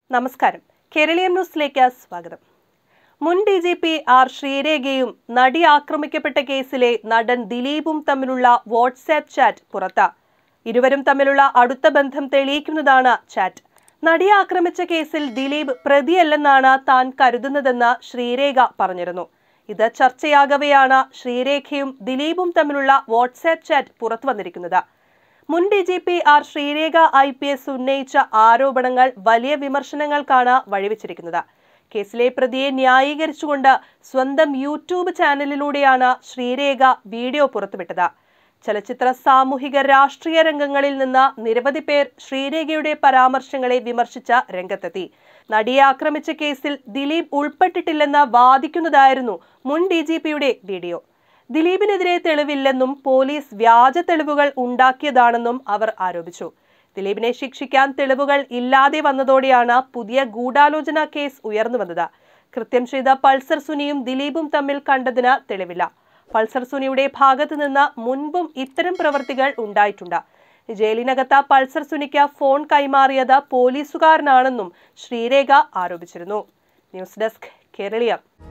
നമസ്കാരം കേരളീയം ന്യൂസിലേക്ക് സ്വാഗതം മുൻ ഡി ജി പി ആർ ശ്രീരേഖയും നടി ആക്രമിക്കപ്പെട്ട കേസിലെ നടൻ ദിലീപും തമ്മിലുള്ള വാട്സാപ്പ് ചാറ്റ് പുറത്ത് ഇരുവരും തമ്മിലുള്ള അടുത്ത ബന്ധം തെളിയിക്കുന്നതാണ് ചാറ്റ് നടിയെ ആക്രമിച്ച കേസിൽ ദിലീപ് പ്രതിയല്ലെന്നാണ് താൻ കരുതുന്നതെന്ന് ശ്രീരേഖ പറഞ്ഞിരുന്നു ഇത് ചർച്ചയാകവെയാണ് ശ്രീരേഖയും ദിലീപും തമ്മിലുള്ള വാട്സാപ്പ് ചാറ്റ് പുറത്തു വന്നിരിക്കുന്നത് മുൻ D G P R Sreelekha I P S ഉന്നയിച്ച ആരോപണങ്ങൾ വലിയ വിമർശനങ്ങൾക്കാണ് വഴിവെച്ചിരിക്കുന്നത് കേസിലെ പ്രതിയെ ന്യായീകരിച്ചുകൊണ്ട് സ്വന്തം യൂട്യൂബ് ചാനലിലൂടെയാണ് ശ്രീരേഖ വീഡിയോ പുറത്തുവിട്ടത് ചലച്ചിത്ര സാമൂഹിക രാഷ്ട്രീയ രംഗങ്ങളിൽ നിന്ന് നിരവധി പേർ ശ്രീരേഖയുടെ പരാമർശങ്ങളെ വിമർശിച്ച രംഗത്തെത്തി നടിയെ ആക്രമിച്ച കേസിൽ ദിലീപ് ഉൾപ്പെട്ടിട്ടില്ലെന്ന് വാദിക്കുന്നതായിരുന്നു മുൻ ഡി ജി പിയുടെ വീഡിയോ ദിലീപിനെതിരെ തെളിവില്ലെന്നും പോലീസ് വ്യാജ തെളിവുകൾ ഉണ്ടാക്കിയതാണെന്നും അവർ ആരോപിച്ചു ദിലീപിനെ ശിക്ഷിക്കാൻ തെളിവുകൾ ഇല്ലാതെ വന്നതോടെയാണ് പുതിയ ഗൂഢാലോചന കേസ് ഉയർന്നു വന്നത് കൃത്യം ചെയ്ത പൾസർ സുനിയും ദിലീപും തമ്മിൽ കണ്ടതിന് തെളിവില്ല പൾസർ സുനിയുടെ ഭാഗത്തു നിന്ന് മുൻപും ഇത്തരം പ്രവൃത്തികൾ ഉണ്ടായിട്ടുണ്ട് ജയിലിനകത്ത് പൾസർ സുനിക്ക് ഫോൺ കൈമാറിയത് പോലീസുകാരനാണെന്നും ശ്രീരേഖ ആരോപിച്ചിരുന്നു ന്യൂസ് ഡെസ്ക് കേരളീയം